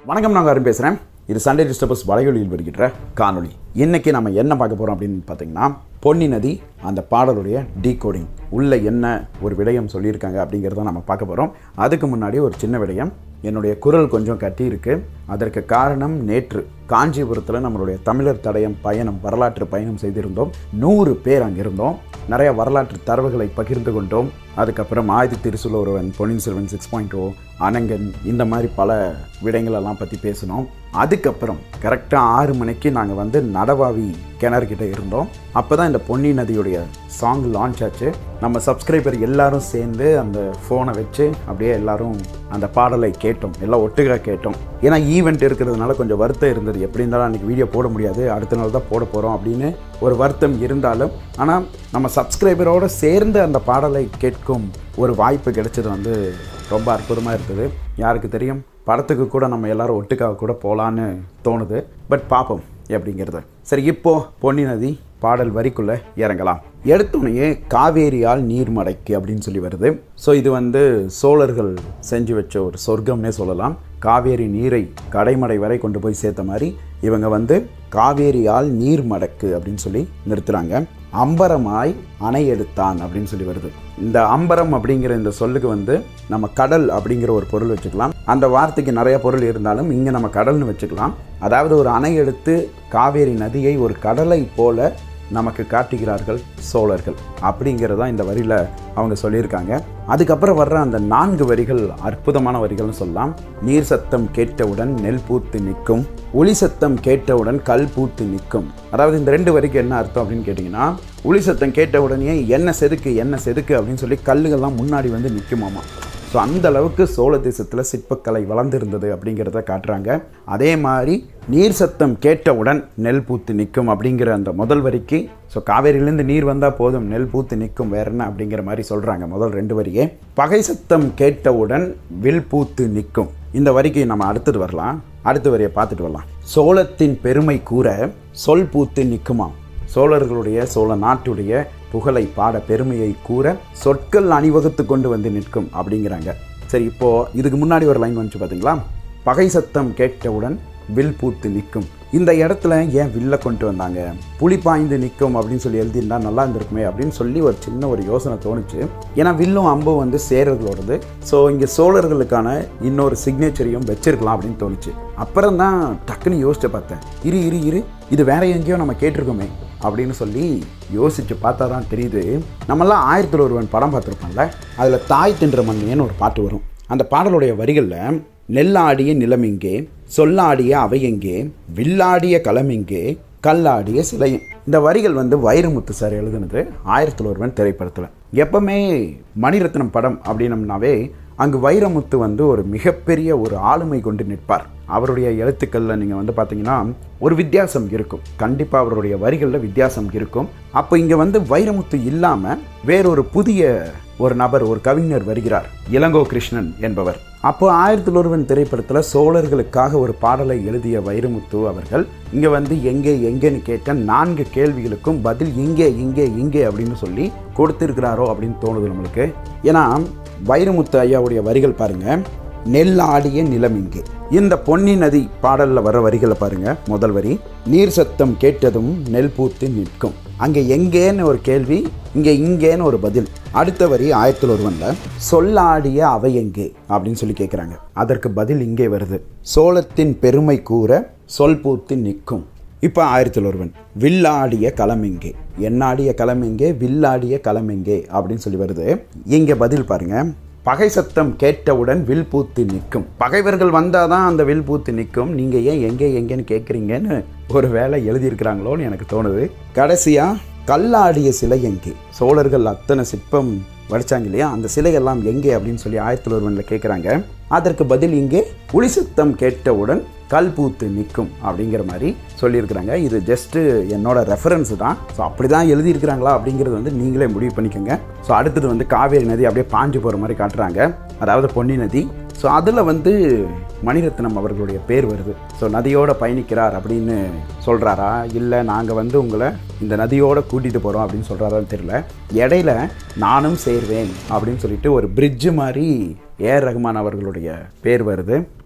வணக்கம் நாங்கள் அருண் பேசுகிறேன் இது சண்டே டிஸ்டர்பஸ் வலையொலியில் வருகின்ற காணொளி இன்னைக்கு நம்ம என்ன பார்க்க போகிறோம் அப்படின்னு பார்த்தீங்கன்னா பொன்னி நதி அந்த பாடலுடைய டீகோடிங் உள்ள என்ன ஒரு விடயம் சொல்லியிருக்காங்க அப்படிங்கிறத நம்ம பார்க்க போகிறோம் அதுக்கு முன்னாடி ஒரு சின்ன விடயம் என்னுடைய குரல் கொஞ்சம் கட்டி இருக்கு அதற்கு காரணம் நேற்று காஞ்சிபுரத்தில் நம்மளுடைய தமிழர் தடயம் பயணம் வரலாற்று பயணம் செய்திருந்தோம் நூறு பேர் அங்கே இருந்தோம் நிறைய வரலாற்று தரவுகளை பகிர்ந்து கொண்டோம் அதுக்கப்புறம் ஆயுத திருசுல ஒருவன் Ponniyin Selvan six point oh அனங்கன் இந்த மாதிரி பல விடயங்களெல்லாம் பற்றி பேசினோம் அதுக்கப்புறம் கரெக்டாக ஆறு மணிக்கு நாங்கள் வந்து நடவாவி கிணறுகிட்ட இருந்தோம் அப்போ தான் இந்த பொன்னி நதியுடைய சாங் லான்ச் ஆச்சு நம்ம சப்ஸ்கிரைபர் எல்லாரும் சேர்ந்து அந்த ஃபோனை வச்சு அப்படியே எல்லாரும் அந்த பாடலை கேட்டோம் எல்லாம் ஒட்டுக்கா கேட்டோம் ஏன்னா ஈவெண்ட் இருக்கிறதுனால கொஞ்சம் வருத்தம் இருந்தது எப்படி இருந்தாலும் அன்றைக்கி வீடியோ போட முடியாது அடுத்த நாள் தான் போட போகிறோம் அப்படின்னு ஒரு வருத்தம் இருந்தாலும் ஆனால் நம்ம சப்ஸ்கிரைபரோடு சேர்ந்து அந்த பாடலை கேட்கும் ஒரு வாய்ப்பு கிடைச்சது வந்து ரொம்ப அற்புதமாக இருக்குது யாருக்கு தெரியும் படத்துக்கு கூட நம்ம எல்லாரும் ஒட்டுக்காக கூட போகலான்னு தோணுது பட் பார்ப்போம் எப்படிங்கிறது சரி இப்போ பொன்னி நதி பாடல் வரிக்குள்ளே இறங்கலாம் எடுத்தோடனே காவேரியால் நீர்மடைக்கு அப்படின்னு சொல்லி வருது ஸோ இது வந்து சோழர்கள் செஞ்சு வச்ச ஒரு சொர்க்கம்னே சொல்லலாம் காவேரி நீரை கடைமடை வரை கொண்டு போய் சேர்த்த மாதிரி இவங்க வந்து காவேரியால் நீர் மடக்கு அப்படின்னு சொல்லி நிறுத்துறாங்க அம்பரமாய் அணை எடுத்தான் அப்படின்னு சொல்லி வருது இந்த அம்பரம் அப்படிங்கிற இந்த சொல்லுக்கு வந்து நம்ம கடல் அப்படிங்கிற ஒரு பொருள் வச்சுக்கலாம் அந்த வார்த்தைக்கு நிறைய பொருள் இருந்தாலும் இங்கே நம்ம கடல்னு வச்சுக்கலாம் அதாவது ஒரு அணை எடுத்து காவேரி நதியை ஒரு கடலை போல நமக்கு காட்டுகிறார்கள் சோழர்கள் அப்படிங்கிறதான் இந்த வரியில் அவங்க சொல்லியிருக்காங்க அதுக்கப்புறம் வர்ற அந்த நான்கு வரிகள் அற்புதமான வரிகள்னு சொல்லலாம் நீர் சத்தம் கேட்டவுடன் நெல் பூத்து நிற்கும் ஒளி சத்தம் கேட்டவுடன் கல் பூத்து நிற்கும் அதாவது இந்த ரெண்டு வரிக்கு என்ன அர்த்தம் அப்படின்னு கேட்டிங்கன்னா ஒளி சத்தம் கேட்ட உடனே என்ன செதுக்கு என்ன செதுக்கு அப்படின்னு சொல்லி கல்லுகள்லாம் முன்னாடி வந்து நிற்குமாமா ஸோ அந்த அளவுக்கு சோழ தேசத்தில் சிற்பக்கலை வளர்ந்துருந்தது அப்படிங்கிறத காட்டுறாங்க அதே மாதிரி நீர் சத்தம் கேட்டவுடன் நெல் பூத்து நிற்கும் அப்படிங்கிற அந்த முதல் வரிக்கு ஸோ காவேரியிலேருந்து நீர் வந்தால் போதும் நெல் பூத்து நிற்கும் வேற என்ன அப்படிங்கிற மாதிரி சொல்கிறாங்க முதல் ரெண்டு வரியே பகை சத்தம் கேட்டவுடன் வில் பூத்து நிற்கும் இந்த வரிக்கு நம்ம அடுத்தது வரலாம் அடுத்த வரியை பார்த்துட்டு வரலாம் சோளத்தின் பெருமை கூற சொல் பூத்து நிற்குமாம் சோழர்களுடைய சோழ நாட்டுடைய புகழை பாட பெருமையை கூற சொற்கள் அணிவகுத்து கொண்டு வந்து நிற்கும் அப்படிங்கிறாங்க சரி இப்போ இதுக்கு முன்னாடி ஒரு லைன் வந்துச்சு பார்த்தீங்களா பகை சத்தம் கேட்டவுடன் வில் பூத்து நிற்கும் இந்த இடத்துல ஏன் வில்ல கொண்டு வந்தாங்க புலி பாய்ந்து நிற்கும் அப்படின்னு சொல்லி எழுதியிருந்தா நல்லா இருந்திருக்குமே அப்படின்னு சொல்லி ஒரு சின்ன ஒரு யோசனை தோணுச்சு ஏன்னா வில்லும் அம்பும் வந்து சேரர்களோடது ஸோ இங்கே சோழர்களுக்கான இன்னொரு சிக்னேச்சரையும் வச்சிருக்கலாம் அப்படின்னு தோணுச்சு அப்புறம் தான் டக்குன்னு யோசிச்சு பார்த்தேன் இரு இரு இரு இது வேற எங்கேயோ நம்ம கேட்டிருக்கோமே அப்படின்னு சொல்லி யோசிச்சு பார்த்தா தான் தெரியுது நம்மெல்லாம் ஆயிரத்தில் ஒருவன் படம் பார்த்துருப்போம்ல அதில் தாய் தின்ற மண்ணியன்னு ஒரு பாட்டு வரும் அந்த பாடலுடைய வரிகளில் நெல்லாடிய நிலமிங்கே சொல்லாடிய அவையெங்கே வில்லாடிய களமிங்கே கல்லாடிய சிலையும் இந்த வரிகள் வந்து வைரமுத்து சார் எழுதுனது ஆயிரத்தில் ஒருவன் திரைப்படத்தில் எப்பவுமே மணிரத்னம் படம் அப்படின்னம்னாவே அங்கு வைரமுத்து வந்து ஒரு மிகப்பெரிய ஒரு ஆளுமை கொண்டு நிற்பார் அவருடைய எழுத்துக்களில் நீங்கள் வந்து பார்த்தீங்கன்னா ஒரு வித்தியாசம் இருக்கும் கண்டிப்பாக அவருடைய வரிகளில் வித்தியாசம் இருக்கும் அப்போ இங்கே வந்து வைரமுத்து இல்லாமல் வேறொரு புதிய ஒரு நபர் ஒரு கவிஞர் வருகிறார் இளங்கோ கிருஷ்ணன் என்பவர் அப்போ ஆயிரத்தில் ஒருவன் திரைப்படத்தில் சோழர்களுக்காக ஒரு பாடலை எழுதிய வைரமுத்து அவர்கள் இங்கே வந்து எங்கே எங்கேன்னு கேட்ட நான்கு கேள்விகளுக்கும் பதில் இங்கே இங்கே இங்கே அப்படின்னு சொல்லி கொடுத்திருக்கிறாரோ அப்படின்னு தோணுது நம்மளுக்கு ஏன்னா வைரமுத்து ஐயாவுடைய வரிகள் பாருங்க நெல் ஆடிய நிலம் இங்கே இந்த பொன்னி நதி பாடலில் வர வரிகளை பாருங்க முதல் வரி நீர் சத்தம் கேட்டதும் நெல் பூத்து நிற்கும் அங்கே எங்கேன்னு ஒரு கேள்வி இங்கே இங்கேன்னு ஒரு பதில் அடுத்த வரி ஆயிரத்தில் ஒருவனில் சொல்லாடிய அவை எங்கே அப்படின்னு சொல்லி கேட்குறாங்க அதற்கு பதில் இங்கே வருது சோளத்தின் பெருமை கூற சொல் பூத்து நிற்கும் இப்போ ஆயிரத்தில் ஒருவன் வில்லாடிய களம் எங்கே என்னாடிய களம் எங்கே வில்லாடிய களம் எங்கே அப்படின்னு சொல்லி வருது இங்கே பதில் பாருங்க பகை சத்தம் கேட்டவுடன் வில் பூத்து நிற்கும் பகைவர்கள் வந்தால் தான் அந்த வில் பூத்து நிற்கும் நீங்கள் ஏன் எங்கே எங்கேன்னு கேட்குறீங்கன்னு ஒரு வேலை எழுதியிருக்கிறாங்களோன்னு எனக்கு தோணுது கடைசியாக கல்லாடிய சிலை எங்கே சோழர்கள் அத்தனை சிற்பம் வடிச்சாங்க இல்லையா அந்த சிலையெல்லாம் எங்கே அப்படின்னு சொல்லி ஆயிரத்தில் ஒருவனில் கேட்குறாங்க அதற்கு பதில் இங்கே ஒளி சத்தம் கேட்டவுடன் கல் பூத்து நிற்கும் அப்படிங்கிற மாதிரி சொல்லியிருக்கிறாங்க இது ஜஸ்ட்டு என்னோட ரெஃபரன்ஸ் தான் ஸோ அப்படி தான் எழுதியிருக்கிறாங்களா அப்படிங்கிறது வந்து நீங்களே முடிவு பண்ணிக்கோங்க ஸோ அடுத்தது வந்து காவேரி நதி அப்படியே பாஞ்சு போகிற மாதிரி காட்டுறாங்க அதாவது பொன்னி நதி ஸோ அதில் வந்து மணிரத்னம் அவர்களுடைய பேர் வருது ஸோ நதியோடு பயணிக்கிறார் அப்படின்னு சொல்கிறாரா இல்லை நாங்கள் வந்து உங்களை இந்த நதியோடு கூட்டிகிட்டு போகிறோம் அப்படின்னு சொல்கிறாரான்னு தெரியல இடையில நானும் சேர்வேன் அப்படின்னு சொல்லிட்டு ஒரு பிரிட்ஜு மாதிரி ஏஆர் ரஹ்மான் அவர்களுடைய பேர் வருது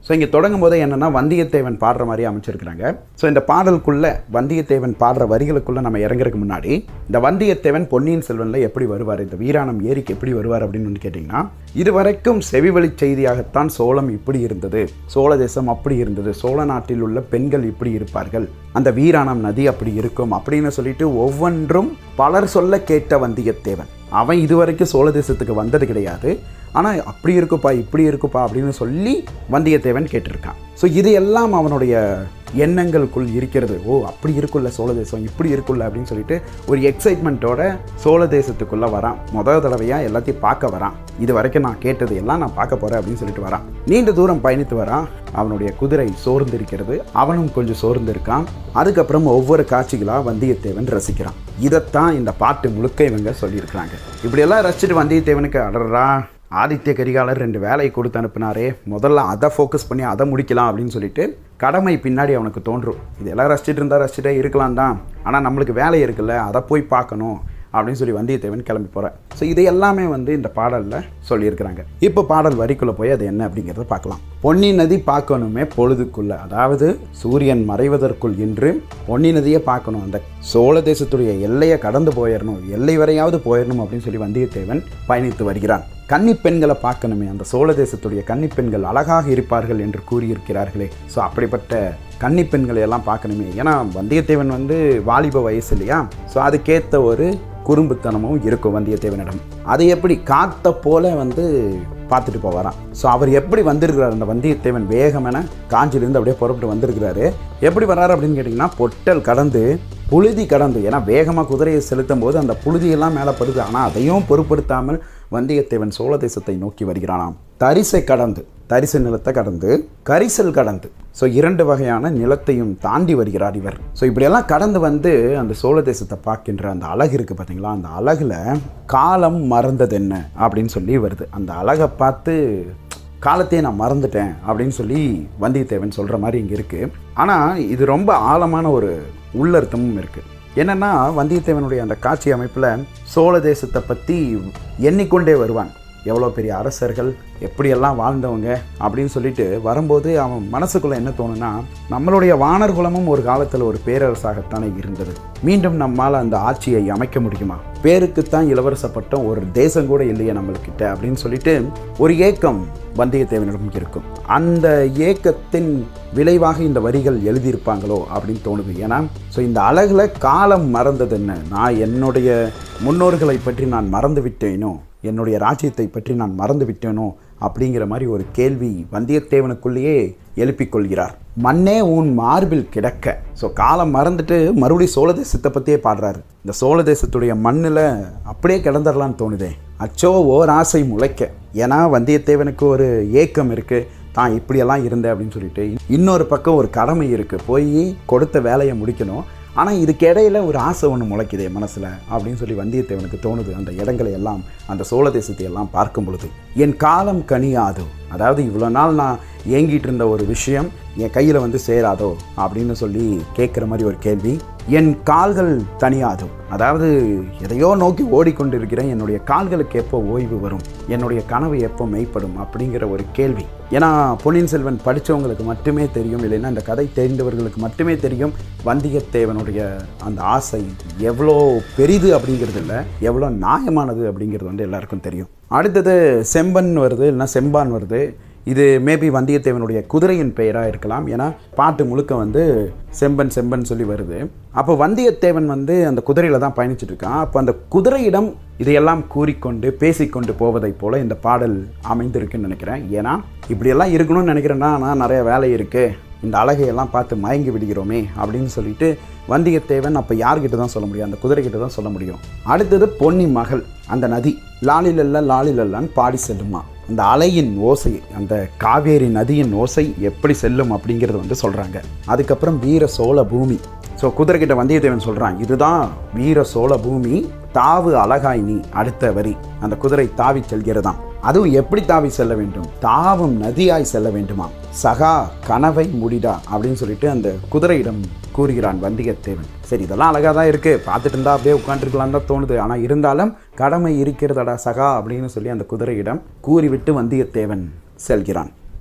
ஸோ இங்கே தொடங்கும் போதே என்னென்னா வந்தியத்தேவன் பாடுற மாதிரி அமைச்சிருக்கிறாங்க ஸோ இந்த பாடலுக்குள்ள வந்தியத்தேவன் பாடுற வரிகளுக்குள்ள நம்ம இறங்குறதுக்கு முன்னாடி இந்த வந்தியத்தேவன் பொன்னியின் செல்வனில் எப்படி வருவார் இந்த வீராணம் ஏரிக்கு எப்படி வருவார் அப்படின்னு வந்து கேட்டிங்கன்னா இதுவரைக்கும் செவிவழி செய்தியாகத்தான் சோளம் இப்படி இருந்தது சோழ தேசம் அப்படி இருந்தது சோழ நாட்டில் உள்ள பெண்கள் இப்படி இருப்பார்கள் அந்த வீராணம் நதி அப்படி இருக்கும் அப்படின்னு சொல்லிட்டு ஒவ்வொன்றும் பலர் சொல்ல கேட்ட வந்தியத்தேவன் அவன் இதுவரைக்கும் சோழ தேசத்துக்கு வந்தது கிடையாது ஆனால் அப்படி இருக்குப்பா இப்படி இருக்குப்பா அப்படின்னு சொல்லி வந்தியத்தேவன் கேட்டிருக்கான் ஸோ இது எல்லாம் அவனுடைய எண்ணங்களுக்குள் இருக்கிறது ஓ அப்படி இருக்குல்ல சோழ தேசம் இப்படி இருக்குல்ல அப்படின்னு சொல்லிட்டு ஒரு எக்ஸைட்மெண்ட்டோட சோழ தேசத்துக்குள்ளே வரான் முதல் தடவையாக எல்லாத்தையும் பார்க்க வரான் இது வரைக்கும் நான் கேட்டது எல்லாம் நான் பார்க்க போகிறேன் அப்படின்னு சொல்லிட்டு வரான் நீண்ட தூரம் பயணித்து வரான் அவனுடைய குதிரை சோர்ந்திருக்கிறது அவனும் கொஞ்சம் சோர்ந்திருக்கான் அதுக்கப்புறம் ஒவ்வொரு காட்சிகளாக வந்தியத்தேவன் ரசிக்கிறான் இதைத்தான் இந்த பாட்டு முழுக்க இவங்க சொல்லியிருக்கிறாங்க இப்படியெல்லாம் ரசிச்சுட்டு வந்தியத்தேவனுக்கு அடறா ஆதித்ய கரிகாலர் ரெண்டு வேலையை கொடுத்து அனுப்புனாரே முதல்ல அதை ஃபோக்கஸ் பண்ணி அதை முடிக்கலாம் அப்படின்னு சொல்லிட்டு கடமை பின்னாடி அவனுக்கு தோன்றும் இதெல்லாம் ரசிச்சுட்டு இருந்தால் ரசிச்சுட்டே இருக்கலாம் தான் ஆனால் நம்மளுக்கு வேலை இருக்குல்ல அதை போய் பார்க்கணும் அப்படின்னு சொல்லி வந்தியத்தேவன் கிளம்பி போகிறேன் ஸோ இது எல்லாமே வந்து இந்த பாடலில் சொல்லியிருக்கிறாங்க இப்போ பாடல் வரிக்குள்ளே போய் அது என்ன அப்படிங்கிறத பார்க்கலாம் பொன்னி நதி பார்க்கணுமே பொழுதுக்குள்ள அதாவது சூரியன் மறைவதற்குள் இன்று பொன்னி நதியை பார்க்கணும் அந்த சோழ தேசத்துடைய எல்லையை கடந்து போயிடணும் எல்லை வரையாவது போயிடணும் அப்படின்னு சொல்லி வந்தியத்தேவன் பயணித்து வருகிறான் கன்னி பெண்களை பார்க்கணுமே அந்த சோழ தேசத்துடைய கன்னி பெண்கள் அழகாக இருப்பார்கள் என்று கூறியிருக்கிறார்களே ஸோ அப்படிப்பட்ட கன்னி பெண்களை எல்லாம் பார்க்கணுமே ஏன்னா வந்தியத்தேவன் வந்து வாலிப வயசு இல்லையா ஸோ அதுக்கேற்ற ஒரு குறும்புத்தனமும் இருக்கும் வந்தியத்தேவனிடம் அது எப்படி காத்த போல வந்து பார்த்துட்டு போவாராம் ஸோ அவர் எப்படி வந்திருக்கிறார் அந்த வந்தியத்தேவன் வேகமென காஞ்சிலிருந்து அப்படியே புறப்பட்டு வந்திருக்கிறாரு எப்படி வர்றாரு அப்படின்னு கேட்டிங்கன்னா பொட்டல் கடந்து புழுதி கடந்து ஏன்னா வேகமாக குதிரையை செலுத்தும் போது அந்த புழுதியெல்லாம் மேலே படுது ஆனால் அதையும் பொருட்படுத்தாமல் வந்தியத்தேவன் சோழ தேசத்தை நோக்கி வருகிறானாம் தரிசை கடந்து தரிசு நிலத்தை கடந்து கரிசல் கடந்து ஸோ இரண்டு வகையான நிலத்தையும் தாண்டி வருகிறார் இவர் ஸோ இப்படியெல்லாம் கடந்து வந்து அந்த சோழ தேசத்தை பார்க்கின்ற அந்த அழகு இருக்குது பார்த்தீங்களா அந்த அழகில் காலம் மறந்தது என்ன அப்படின்னு சொல்லி வருது அந்த அழகை பார்த்து காலத்தையே நான் மறந்துட்டேன் அப்படின்னு சொல்லி வந்தியத்தேவன் சொல்கிற மாதிரி இங்கே இருக்குது ஆனால் இது ரொம்ப ஆழமான ஒரு உள்ளர்த்தமும் இருக்குது என்னென்னா வந்தியத்தேவனுடைய அந்த காட்சி அமைப்பில் சோழ தேசத்தை பற்றி எண்ணிக்கொண்டே வருவான் எவ்வளோ பெரிய அரசர்கள் எப்படியெல்லாம் வாழ்ந்தவங்க அப்படின்னு சொல்லிட்டு வரும்போது அவன் மனசுக்குள்ளே என்ன தோணுன்னா நம்மளுடைய வானர் குலமும் ஒரு காலத்தில் ஒரு பேரரசாகத்தானே இருந்தது மீண்டும் நம்மால் அந்த ஆட்சியை அமைக்க முடியுமா பேருக்குத்தான் இளவரச பட்டம் ஒரு தேசம் கூட இல்லையே நம்மள்கிட்ட அப்படின்னு சொல்லிட்டு ஒரு ஏக்கம் வந்தியத்தேவனிடம் இருக்கும் அந்த ஏக்கத்தின் விளைவாக இந்த வரிகள் எழுதியிருப்பாங்களோ அப்படின்னு தோணுது ஏன்னா ஸோ இந்த அழகில் காலம் மறந்தது என்ன நான் என்னுடைய முன்னோர்களை பற்றி நான் மறந்து விட்டேனோ என்னுடைய ராஜ்யத்தை பற்றி நான் மறந்து விட்டேனோ அப்படிங்கிற மாதிரி ஒரு கேள்வி வந்தியத்தேவனுக்குள்ளேயே எழுப்பிக் கொள்கிறார் மண்ணே உன் மார்பில் கிடக்க ஸோ காலம் மறந்துட்டு மறுபடியும் சோழ தேசத்தை பற்றியே பாடுறாரு இந்த சோழ தேசத்துடைய மண்ணில் அப்படியே கிடந்துடலான்னு தோணுதே அச்சோ ஓர் ஆசை முளைக்க ஏன்னா வந்தியத்தேவனுக்கு ஒரு ஏக்கம் இருக்குது தான் இப்படியெல்லாம் இருந்தேன் அப்படின்னு சொல்லிட்டு இன்னொரு பக்கம் ஒரு கடமை இருக்குது போய் கொடுத்த வேலையை முடிக்கணும் ஆனால் இதுக்கு இடையில ஒரு ஆசை ஒன்று முளைக்குதே மனசில் அப்படின்னு சொல்லி வந்தியத்தேவனுக்கு தோணுது அந்த இடங்களை எல்லாம் அந்த சோழ தேசத்தை எல்லாம் பார்க்கும் பொழுது என் காலம் கனியாது அதாவது இவ்வளோ நாள் நான் ஏங்கிட்டு இருந்த ஒரு விஷயம் என் கையில் வந்து சேராதோ அப்படின்னு சொல்லி கேட்குற மாதிரி ஒரு கேள்வி என் கால்கள் தனியாதோ அதாவது எதையோ நோக்கி ஓடிக்கொண்டிருக்கிறேன் என்னுடைய கால்களுக்கு எப்போ ஓய்வு வரும் என்னுடைய கனவு எப்போ மெய்ப்படும் அப்படிங்கிற ஒரு கேள்வி ஏன்னா பொன்னியின் செல்வன் படித்தவங்களுக்கு மட்டுமே தெரியும் இல்லைன்னா இந்த கதை தெரிந்தவர்களுக்கு மட்டுமே தெரியும் வந்தியத்தேவனுடைய அந்த ஆசை எவ்வளோ பெரிது அப்படிங்கிறது இல்லை எவ்வளோ நியாயமானது அப்படிங்கிறது வந்து எல்லாருக்கும் தெரியும் அடுத்தது செம்பன் வருது இல்லைன்னா செம்பான் வருது இது மேபி வந்தியத்தேவனுடைய குதிரையின் பெயராக இருக்கலாம் ஏன்னா பாட்டு முழுக்க வந்து செம்பன் செம்பன் சொல்லி வருது அப்போ வந்தியத்தேவன் வந்து அந்த குதிரையில் தான் பயணிச்சுட்டு இருக்கான் அப்போ அந்த குதிரையிடம் இதையெல்லாம் கூறிக்கொண்டு பேசிக்கொண்டு போவதைப் போல இந்த பாடல் அமைந்திருக்குன்னு நினைக்கிறேன் ஏன்னா இப்படியெல்லாம் இருக்கணும்னு நினைக்கிறேன்னா நான் நிறைய வேலை இருக்குது இந்த அழகையெல்லாம் பார்த்து மயங்கி விடுகிறோமே அப்படின்னு சொல்லிட்டு வந்தியத்தேவன் அப்போ யார்கிட்ட தான் சொல்ல முடியும் அந்த குதிரைகிட்ட தான் சொல்ல முடியும் அடுத்தது பொன்னி மகள் அந்த நதி லாலிலல்ல லாலிலல்லான்னு பாடி செல்லுமா அந்த அலையின் ஓசை அந்த காவேரி நதியின் ஓசை எப்படி செல்லும் அப்படிங்கிறது வந்து சொல்கிறாங்க அதுக்கப்புறம் வீர சோழ பூமி ஸோ குதிரைக்கிட்ட வந்தியத்தேவன் சொல்கிறான் இதுதான் வீர சோழ பூமி தாவு அழகாய் நீ அடுத்த வரி அந்த குதிரை தாவி செல்கிறதாம் அதுவும் எப்படி தாவி செல்ல வேண்டும் தாவும் நதியாய் செல்ல வேண்டுமா சகா கனவை முடிடா அப்படின்னு சொல்லிட்டு அந்த குதிரையிடம் கூறுகிறான் வந்தியத்தேவன் சரி இதெல்லாம் அழகாக தான் இருக்குது பார்த்துட்டு இருந்தா அப்படியே உட்காந்துருக்கலாம் தான் தோணுது ஆனால் இருந்தாலும் கடமை இருக்கிறதடா சகா அப்படின்னு சொல்லி அந்த குதிரையிடம் கூறிவிட்டு வந்தியத்தேவன் செல்கிறான்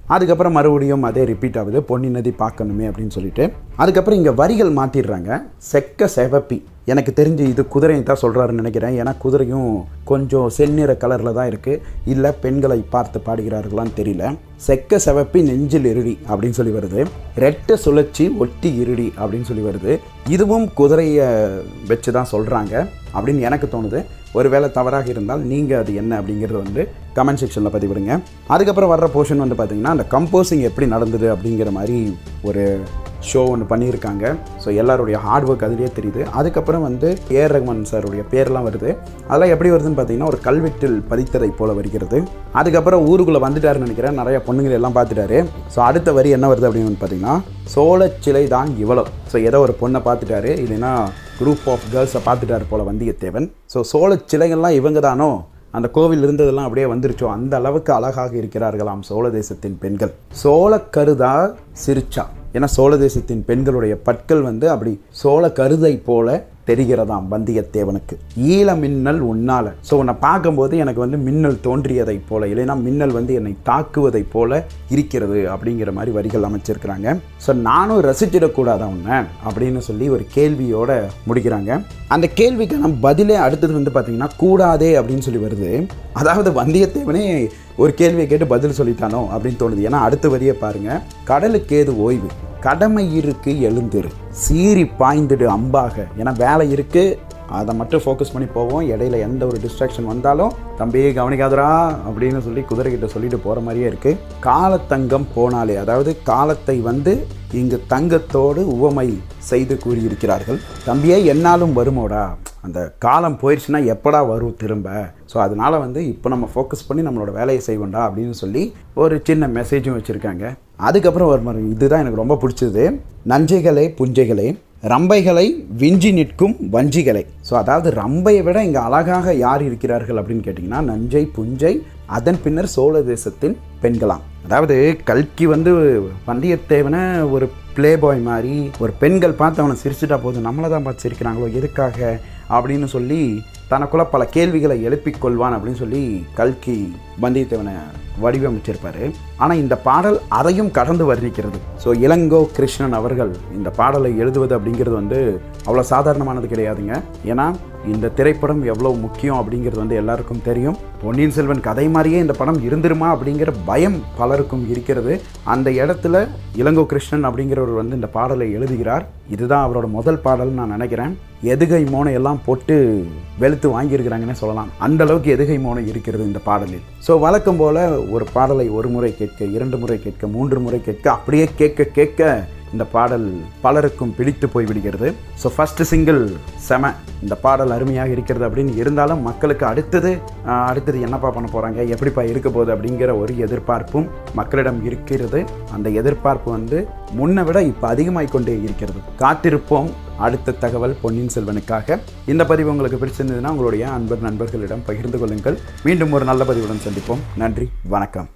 அதுக்கப்புறம் மறுபடியும் அதே ரிப்பீட் ஆகுது பொன்னி நதி பார்க்கணுமே அப்படின்னு சொல்லிட்டு அதுக்கப்புறம் இங்கே வரிகள் மாற்றிடுறாங்க செக்க செவப்பி எனக்கு தெரிஞ்சு இது குதிரையை தான் சொல்கிறாருன்னு நினைக்கிறேன் ஏன்னா குதிரையும் கொஞ்சம் செந்நிற கலரில் தான் இருக்குது இல்லை பெண்களை பார்த்து பாடுகிறார்களான்னு தெரியல செக்க செவப்பி நெஞ்சில் இருடி அப்படின்னு சொல்லி வருது ரெட்டை சுழற்சி ஒட்டி இருடி அப்படின்னு சொல்லி வருது இதுவும் குதிரையை வச்சு தான் சொல்கிறாங்க அப்படின்னு எனக்கு தோணுது ஒருவேளை தவறாக இருந்தால் நீங்கள் அது என்ன அப்படிங்கிறத வந்து கமெண்ட் செக்ஷனில் பதிவிடுங்க அதுக்கப்புறம் வர்ற போர்ஷன் வந்து பார்த்திங்கன்னா அந்த கம்போசிங் எப்படி நடந்தது அப்படிங்கிற மாதிரி ஒரு ஷோ ஒன்று பண்ணியிருக்காங்க ஸோ எல்லாருடைய ஹார்ட் ஒர்க் அதுலேயே தெரியுது அதுக்கப்புறம் வந்து ஏஆர் ரஹ்மான் சாருடைய பேர்லாம் வருது அதெல்லாம் எப்படி வருதுன்னு பார்த்தீங்கன்னா ஒரு கல்வெட்டில் பதித்ததை போல வருகிறது அதுக்கப்புறம் ஊருக்குள்ளே வந்துட்டாருன்னு நினைக்கிறேன் நிறைய பொண்ணுங்களை எல்லாம் பார்த்துட்டாரு ஸோ அடுத்த வரி என்ன வருது அப்படின்னு பார்த்தீங்கன்னா சோழச்சிலை தான் இவ்வளோ ஸோ ஏதோ ஒரு பொண்ணை பார்த்துட்டாரு இல்லைன்னா குரூப் ஆஃப் கேர்ள்ஸை பார்த்துட்டாரு போல வந்தியத்தேவன் ஸோ சோழச் சிலைகள்லாம் இவங்க தானோ அந்த கோவில் இருந்ததெல்லாம் அப்படியே வந்துருச்சோ அந்த அளவுக்கு அழகாக இருக்கிறார்களாம் சோழ தேசத்தின் பெண்கள் சோழ கருதா சிரிச்சா ஏன்னா சோழ தேசத்தின் பெண்களுடைய பற்கள் வந்து அப்படி சோழ கருதை போல தெரிகிறதாம் வந்தியத்தேவனுக்கு ஈழ மின்னல் உன்னால ஸோ உன்னை பார்க்கும்போது எனக்கு வந்து மின்னல் தோன்றியதை போல இல்லைன்னா மின்னல் வந்து என்னை தாக்குவதை போல இருக்கிறது அப்படிங்கிற மாதிரி வரிகள் அமைச்சிருக்கிறாங்க ஸோ நானும் ரசிச்சிடக்கூடாதா உன்னை அப்படின்னு சொல்லி ஒரு கேள்வியோட முடிக்கிறாங்க அந்த கேள்விக்கான பதிலே அடுத்தது வந்து பார்த்தீங்கன்னா கூடாதே அப்படின்னு சொல்லி வருது அதாவது வந்தியத்தேவனே ஒரு கேள்வியை கேட்டு பதில் சொல்லிட்டானோ அப்படின்னு தோணுது ஏன்னா அடுத்த வரியை பாருங்க கடலுக்கு ஏது ஓய்வு கடமை இருக்கு எழுந்திரு சீறி பாய்ந்துடு அம்பாக ஏன்னா வேலை இருக்கு அதை மட்டும் ஃபோக்கஸ் பண்ணி போவோம் இடையில எந்த ஒரு டிஸ்ட்ராக்ஷன் வந்தாலும் தம்பியே கவனிக்காதரா அப்படின்னு சொல்லி குதிரைகிட்ட சொல்லிட்டு போகிற மாதிரியே இருக்குது காலத்தங்கம் போனாலே அதாவது காலத்தை வந்து இங்கு தங்கத்தோடு உவமை செய்து கூறியிருக்கிறார்கள் தம்பியே என்னாலும் வருமோடா அந்த காலம் போயிடுச்சுன்னா எப்படா வரும் திரும்ப ஸோ அதனால் வந்து இப்போ நம்ம ஃபோக்கஸ் பண்ணி நம்மளோட வேலையை செய்வோண்டா அப்படின்னு சொல்லி ஒரு சின்ன மெசேஜும் வச்சுருக்காங்க அதுக்கப்புறம் ஒரு மாதிரி இதுதான் எனக்கு ரொம்ப பிடிச்சது நஞ்சைகளே புஞ்சைகளே ரம்பைகளை விஞ்சி நிற்கும் வஞ்சிகளை ஸோ அதாவது ரம்பையை விட இங்கே அழகாக யார் இருக்கிறார்கள் அப்படின்னு கேட்டிங்கன்னா நஞ்சை புஞ்சை அதன் பின்னர் சோழ தேசத்தின் பெண்களாம் அதாவது கல்கி வந்து வந்தியத்தேவனை ஒரு ப்ளே பாய் மாதிரி ஒரு பெண்கள் பார்த்து அவனை சிரிச்சுட்டா போதும் நம்மளை தான் பார்த்து சிரிக்கிறாங்களோ எதுக்காக அப்படின்னு சொல்லி தனக்குள்ள பல கேள்விகளை எழுப்பிக் கொள்வான் அப்படின்னு சொல்லி கல்கி வந்தியத்தேவனை வடிவமைச்சிருப்பாரு ஆனால் இந்த பாடல் அதையும் கடந்து வர்ணிக்கிறது ஸோ இளங்கோ கிருஷ்ணன் அவர்கள் இந்த பாடலை எழுதுவது அப்படிங்கிறது வந்து அவ்வளோ சாதாரணமானது கிடையாதுங்க ஏன்னா இந்த திரைப்படம் எவ்வளோ முக்கியம் அப்படிங்கிறது வந்து எல்லாருக்கும் தெரியும் பொன்னியின் செல்வன் கதை மாதிரியே இந்த படம் இருந்துருமா அப்படிங்கிற பயம் பலருக்கும் இருக்கிறது அந்த இடத்துல இளங்கோ கிருஷ்ணன் அப்படிங்கிறவர் வந்து இந்த பாடலை எழுதுகிறார் இதுதான் அவரோட முதல் பாடல்னு நான் நினைக்கிறேன் எதுகை மோனை எல்லாம் போட்டு வெளுத்து வாங்கியிருக்கிறாங்கன்னே சொல்லலாம் அந்த அளவுக்கு எதுகை மோனை இருக்கிறது இந்த பாடலில் ஸோ வழக்கம் போல் ஒரு பாடலை ஒரு முறை கேட்க இரண்டு முறை கேட்க மூன்று முறை கேட்க அப்படியே கேட்க கேட்க இந்த பாடல் பலருக்கும் பிடித்து போய் விடுகிறது ஸோ ஃபஸ்ட்டு சிங்கிள் செம இந்த பாடல் அருமையாக இருக்கிறது அப்படின்னு இருந்தாலும் மக்களுக்கு அடுத்தது ஆஹ், அடுத்தது என்னப்பா பண்ண போகிறாங்க எப்படிப்பா இருக்க போகுது அப்படிங்கிற ஒரு எதிர்பார்ப்பும் மக்களிடம் இருக்கிறது அந்த எதிர்பார்ப்பு வந்து முன்னை விட இப்போ அதிகமாகிக் கொண்டே இருக்கிறது காத்திருப்போம் அடுத்த தகவல் பொன்னியின் செல்வனுக்காக இந்த பதிவு உங்களுக்கு பிடிச்சிருந்ததுன்னா உங்களுடைய அன்பர் நண்பர்களிடம் பகிர்ந்து கொள்ளுங்கள் மீண்டும் ஒரு நல்ல பதிவுடன் சந்திப்போம் நன்றி வணக்கம்